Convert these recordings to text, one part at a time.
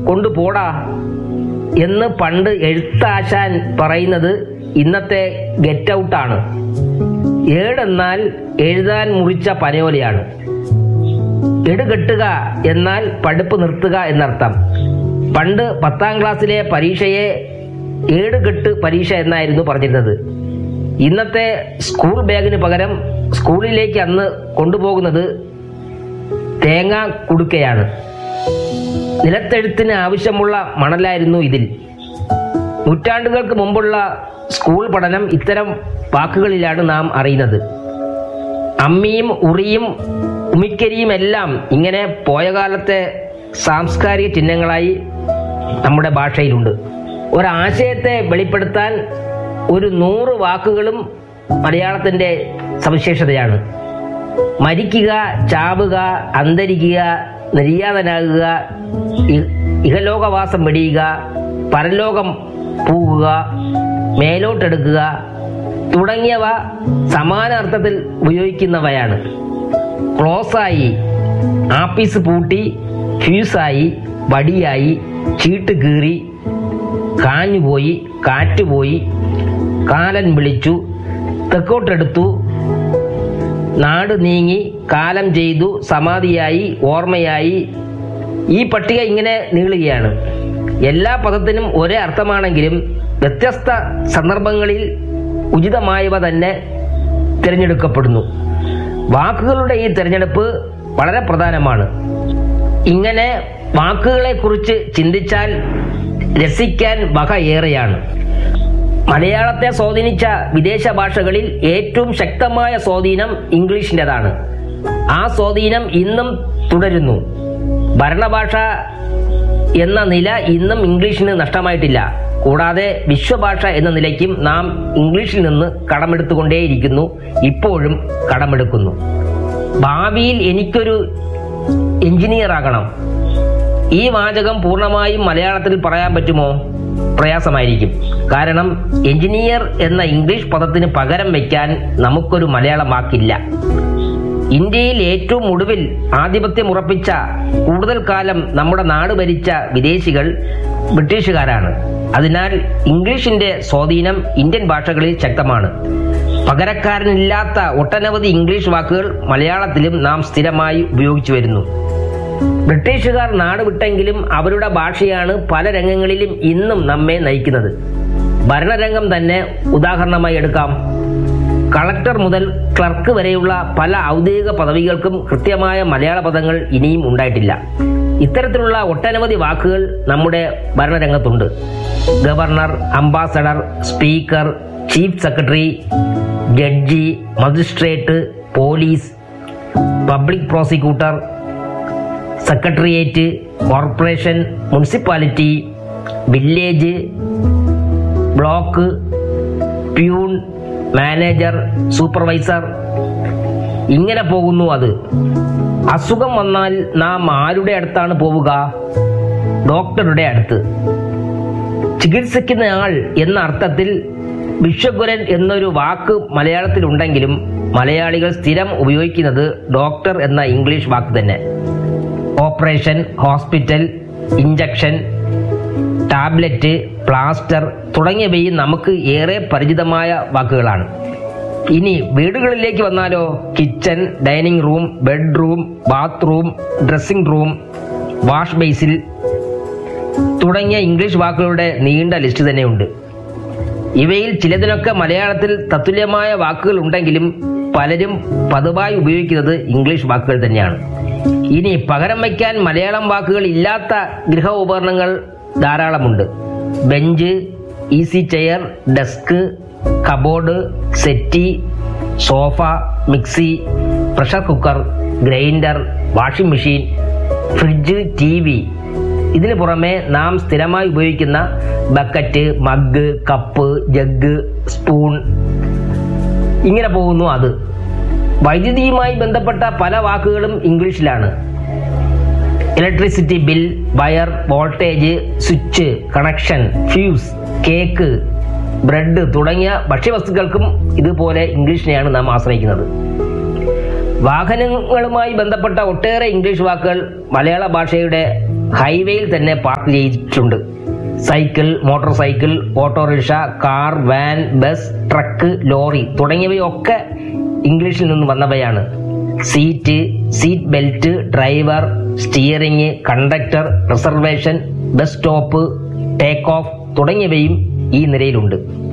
കൊണ്ടുപോടാ എന്ന് പണ്ട് എഴുത്താശാൻ പറയുന്നത് ഇന്നത്തെ ഗെറ്റ് ഔട്ടാണ് ഏടെന്നാൽ എഴുതാൻ മുറിച്ച പനയോലയാണ് എടുകെട്ടുക എന്നാൽ പഠിപ്പ് നിർത്തുക എന്നർത്ഥം പണ്ട് പത്താം ക്ലാസ്സിലെ പരീക്ഷയെ ഏടുകെട്ട് പരീക്ഷ എന്നായിരുന്നു പറഞ്ഞിരുന്നത് ഇന്നത്തെ സ്കൂൾ ബാഗിന് പകരം സ്കൂളിലേക്ക് അന്ന് കൊണ്ടുപോകുന്നത് തേങ്ങ കുടുക്കയാണ് നിലത്തെഴുത്തിന് ആവശ്യമുള്ള മണലായിരുന്നു ഇതിൽ നൂറ്റാണ്ടുകൾക്ക് മുമ്പുള്ള സ്കൂൾ പഠനം ഇത്തരം വാക്കുകളിലാണ് നാം അറിയുന്നത് അമ്മിയും ഉറിയും ഉമിക്കരിയും എല്ലാം ഇങ്ങനെ പോയ കാലത്തെ സാംസ്കാരിക ചിഹ്നങ്ങളായി നമ്മുടെ ഭാഷയിലുണ്ട് ഒരാശയത്തെ വെളിപ്പെടുത്താൻ ഒരു നൂറ് വാക്കുകളും മലയാളത്തിൻ്റെ സവിശേഷതയാണ് മരിക്കുക ചാവുക അന്തരിക്കുക നിര്യാതനാകുക ഇ- ഇഹലോകവാസം വെടിയുക പരലോകം പോകുക മേലോട്ടെടുക്കുക തുടങ്ങിയവ സമാന അർത്ഥത്തിൽ ഉപയോഗിക്കുന്നവയാണ് ക്ലോസായി ആപ്പീസ് പൂട്ടി ഫ്യൂസായി വടിയായി ചീട്ട് കീറി കാഞ്ഞുപോയി കാറ്റുപോയി കാലൻ വിളിച്ചു തെക്കോട്ടെടുത്തു നാട് നീങ്ങി കാലം ചെയ്തു സമാധിയായി ഓർമ്മയായി ഈ പട്ടിക ഇങ്ങനെ നീളുകയാണ് എല്ലാ പദത്തിനും ഒരേ അർത്ഥമാണെങ്കിലും വ്യത്യസ്ത സന്ദർഭങ്ങളിൽ ഉചിതമായവ തന്നെ തിരഞ്ഞെടുക്കപ്പെടുന്നു വാക്കുകളുടെ ഈ തിരഞ്ഞെടുപ്പ് വളരെ പ്രധാനമാണ് ഇങ്ങനെ വാക്കുകളെ കുറിച്ച് ചിന്തിച്ചാൽ രസിക്കാൻ വക ഏറെയാണ് മലയാളത്തെ സ്വാധീനിച്ച വിദേശ ഭാഷകളിൽ ഏറ്റവും ശക്തമായ സ്വാധീനം ഇംഗ്ലീഷിൻ്റെതാണ് ആ സ്വാധീനം ഇന്നും തുടരുന്നു ഭരണഭാഷ എന്ന നില ഇന്നും ഇംഗ്ലീഷിന് നഷ്ടമായിട്ടില്ല കൂടാതെ വിശ്വഭാഷ എന്ന നിലയ്ക്കും നാം ഇംഗ്ലീഷിൽ നിന്ന് കടമെടുത്തുകൊണ്ടേയിരിക്കുന്നു ഇപ്പോഴും കടമെടുക്കുന്നു ഭാവിയിൽ എനിക്കൊരു എഞ്ചിനീയർ ആകണം ഈ വാചകം പൂർണ്ണമായും മലയാളത്തിൽ പറയാൻ പറ്റുമോ പ്രയാസമായിരിക്കും കാരണം എഞ്ചിനീയർ എന്ന ഇംഗ്ലീഷ് പദത്തിന് പകരം വയ്ക്കാൻ നമുക്കൊരു മലയാളം വാക്കില്ല ഇന്ത്യയിൽ ഏറ്റവും ഒടുവിൽ ആധിപത്യം ഉറപ്പിച്ച കൂടുതൽ കാലം നമ്മുടെ നാട് ഭരിച്ച വിദേശികൾ ബ്രിട്ടീഷുകാരാണ് അതിനാൽ ഇംഗ്ലീഷിന്റെ സ്വാധീനം ഇന്ത്യൻ ഭാഷകളിൽ ശക്തമാണ് പകരക്കാരനില്ലാത്ത ഒട്ടനവധി ഇംഗ്ലീഷ് വാക്കുകൾ മലയാളത്തിലും നാം സ്ഥിരമായി ഉപയോഗിച്ചു വരുന്നു ബ്രിട്ടീഷുകാർ നാട് വിട്ടെങ്കിലും അവരുടെ ഭാഷയാണ് പല രംഗങ്ങളിലും ഇന്നും നമ്മെ നയിക്കുന്നത് ഭരണരംഗം തന്നെ ഉദാഹരണമായി എടുക്കാം കളക്ടർ മുതൽ ക്ലർക്ക് വരെയുള്ള പല ഔദ്യോഗിക പദവികൾക്കും കൃത്യമായ മലയാള പദങ്ങൾ ഇനിയും ഉണ്ടായിട്ടില്ല ഇത്തരത്തിലുള്ള ഒട്ടനവധി വാക്കുകൾ നമ്മുടെ ഭരണരംഗത്തുണ്ട് governor ambassador speaker chief secretary judge magistrate police public prosecutor secretariat corporation municipality village block peon manager supervisor ഇങ്ങനെ പോകുന്നു അത് അസുഖം വന്നാൽ നാം ആരുടെ അടുത്താണ് പോവുക ഡോക്ടറുടെ അടുത്ത് ചികിത്സിക്കുന്ന ആൾ എന്ന അർത്ഥത്തിൽ വിശ്വഗുരൻ എന്നൊരു വാക്ക് മലയാളത്തിലുണ്ടെങ്കിലും മലയാളികൾ സ്ഥിരം ഉപയോഗിക്കുന്നത് ഡോക്ടർ എന്ന ഇംഗ്ലീഷ് വാക്ക് തന്നെ operation hospital injection tablet plaster തുടങ്ങിയവയും നമുക്ക് ഏറെ പരിചിതമായ വാക്കുകളാണ് ഇനി വീടുകളിലേക്ക് വന്നാലോ kitchen dining room bedroom bathroom dressing room wash basin തുടങ്ങിയ ഇംഗ്ലീഷ് വാക്കുകളുടെ നീണ്ട ലിസ്റ്റ് തന്നെയുണ്ട് ഇവയിൽ ചിലതിനൊക്കെ മലയാളത്തിൽ തത്തുല്യമായ വാക്കുകൾ ഉണ്ടെങ്കിലും പലരും പതിവായി ഉപയോഗിക്കുന്നത് ഇംഗ്ലീഷ് വാക്കുകൾ തന്നെയാണ് ഇനി പകരം വയ്ക്കാൻ മലയാളം വാക്കുകൾ ഇല്ലാത്ത ഗൃഹ ഉപകരണങ്ങൾ ധാരാളമുണ്ട് bench easy chair desk cupboard settee sofa mixie pressure cooker grinder washing machine fridge T V ഇതിനു പുറമെ നാം സ്ഥിരമായി ഉപയോഗിക്കുന്ന bucket mug cup jug spoon ഇങ്ങനെ പോകുന്നു അത് വൈദ്യുതിയുമായി ബന്ധപ്പെട്ട പല വാക്കുകളും ഇംഗ്ലീഷിലാണ് electricity bill wire voltage switch connection fuse cake bread തുടങ്ങിയ ഭക്ഷ്യവസ്തുക്കൾക്കും ഇതുപോലെ ഇംഗ്ലീഷിനെയാണ് നാം ആശ്രയിക്കുന്നത് വാഹനങ്ങളുമായി ബന്ധപ്പെട്ട ഒട്ടേറെ ഇംഗ്ലീഷ് വാക്കുകൾ മലയാള ഭാഷയുടെ ഹൈവേയിൽ തന്നെ പാർക്ക് ചെയ്തിട്ടുണ്ട് cycle motor cycle autorickshaw car van bus truck lorry തുടങ്ങിയവയൊക്കെ ഇംഗ്ലീഷിൽ നിന്ന് വന്നവയാണ് seat seat belt driver steering conductor reservation bus stop take off തുടങ്ങിയവയും ഈ നിരയിലുണ്ട്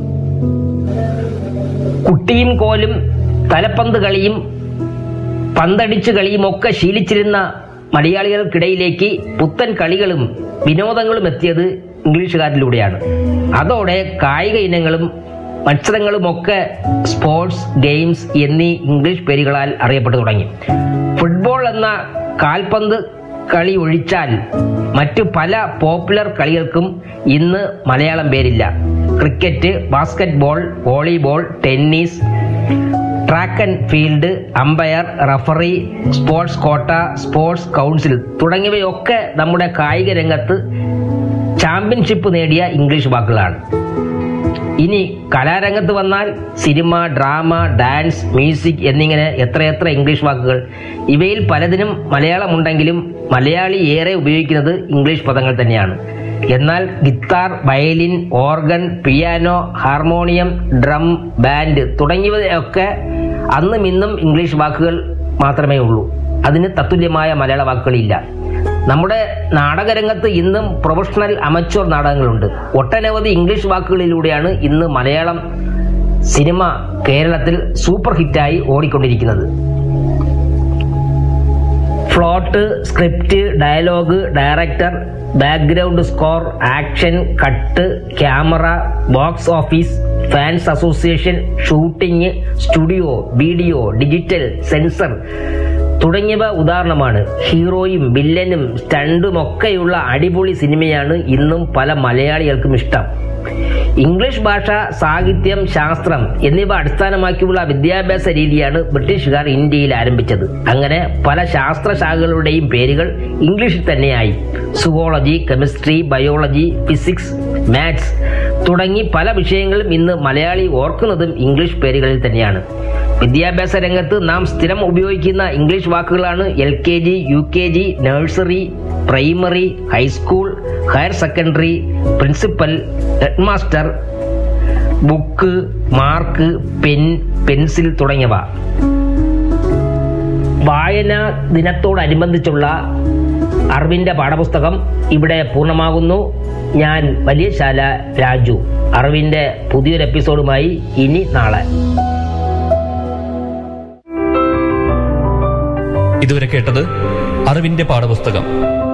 കുട്ടിയും കോലും തലപ്പന്ത് കളിയും പന്തടിച്ചു കളിയും ഒക്കെ ശീലിച്ചിരുന്ന മലയാളികൾക്കിടയിലേക്ക് പുത്തൻ കളികളും വിനോദങ്ങളും എത്തിയത് ഇംഗ്ലീഷുകാരിലൂടെയാണ് അതോടെ കായിക ഇനങ്ങളും മത്സരങ്ങളുമൊക്കെ സ്പോർട്സ് ഗെയിംസ് എന്നീ ഇംഗ്ലീഷ് പേരുകളാൽ അറിയപ്പെട്ടു തുടങ്ങി ഫുട്ബോൾ എന്ന കാൽപന്ത് കളി ഒഴിച്ചാൽ മറ്റു പല പോപ്പുലർ കളികൾക്കും ഇന്ന് മലയാളം പേരില്ല cricket basketball volleyball tennis track and field umpire referee sports quota sports council തുടങ്ങിയവയൊക്കെ നമ്മുടെ കായിക രംഗത്ത് ചാമ്പ്യൻഷിപ്പ് നേടിയ ഇംഗ്ലീഷ് വാക്കുകളാണ് ഇനി കലാരംഗത്ത് വന്നാൽ സിനിമ ഡ്രാമ ഡാൻസ് മ്യൂസിക് എന്നിങ്ങനെ എത്രയെത്ര ഇംഗ്ലീഷ് വാക്കുകൾ ഇവയിൽ പലതിനും മലയാളമുണ്ടെങ്കിലും മലയാളി ഏറെ ഉപയോഗിക്കുന്നത് ഇംഗ്ലീഷ് പദങ്ങൾ തന്നെയാണ് എന്നാൽ guitar violin organ piano harmonium drum band തുടങ്ങിയവയൊക്കെ അന്നും ഇന്നും ഇംഗ്ലീഷ് വാക്കുകൾ മാത്രമേ ഉള്ളൂ അതിന് തത്തുല്യമായ മലയാള വാക്കുകളില്ല നമ്മുടെ നാടകരംഗത്ത് ഇന്നും പ്രൊഫഷണൽ അമച്വർ നാടകങ്ങളുണ്ട് ഒട്ടനവധി ഇംഗ്ലീഷ് വാക്കുകളിലൂടെയാണ് ഇന്ന് മലയാളം സിനിമ കേരളത്തിൽ സൂപ്പർ ഹിറ്റായി ഓടിക്കൊണ്ടിരിക്കുന്നത് plot script dialogue director background score action cut camera box office fans association shooting studio video digital censor തുടങ്ങിയവ ഉദാഹരണമാണ് ഹീറോയും വില്ലനും സ്റ്റണ്ടും ഒക്കെയുള്ള അടിപൊളി സിനിമയാണ് ഇന്നും പല മലയാളികൾക്കും ഇഷ്ടം ഇംഗ്ലീഷ് ഭാഷ സാഹിത്യം ശാസ്ത്രം എന്നിവ അടിസ്ഥാനമാക്കിയുള്ള വിദ്യാഭ്യാസ രീതിയാണ് ബ്രിട്ടീഷുകാർ ഇന്ത്യയിൽ ആരംഭിച്ചത് അങ്ങനെ പല ശാസ്ത്രശാഖകളുടെയും പേരുകൾ ഇംഗ്ലീഷിൽ തന്നെയായി zoology chemistry biology physics maths തുടങ്ങി പല വിഷയങ്ങളും ഇന്ന് മലയാളി ഓർക്കുന്നതും ഇംഗ്ലീഷ് പേരുകളിൽ തന്നെയാണ് വിദ്യാഭ്യാസ രംഗത്ത് നാം സ്ഥിരം ഉപയോഗിക്കുന്ന ഇംഗ്ലീഷ് വാക്കുകളാണ് L K G U K G nursery primary high school higher secondary principal headmaster book mark pen pencil തുടങ്ങിയവ വായനാ ദിനത്തോടനുബന്ധിച്ചുള്ള അറിവിന്റെ പാഠപുസ്തകം ഇവിടെ പൂർണ്ണമാകുന്നു ഞാൻ വലിയശാല രാജു അറിവിന്റെ പുതിയൊരു എപ്പിസോഡുമായി ഇനി നാളെ ഇതുവരെ കേട്ടത് അറിവിന്റെ പാഠപുസ്തകം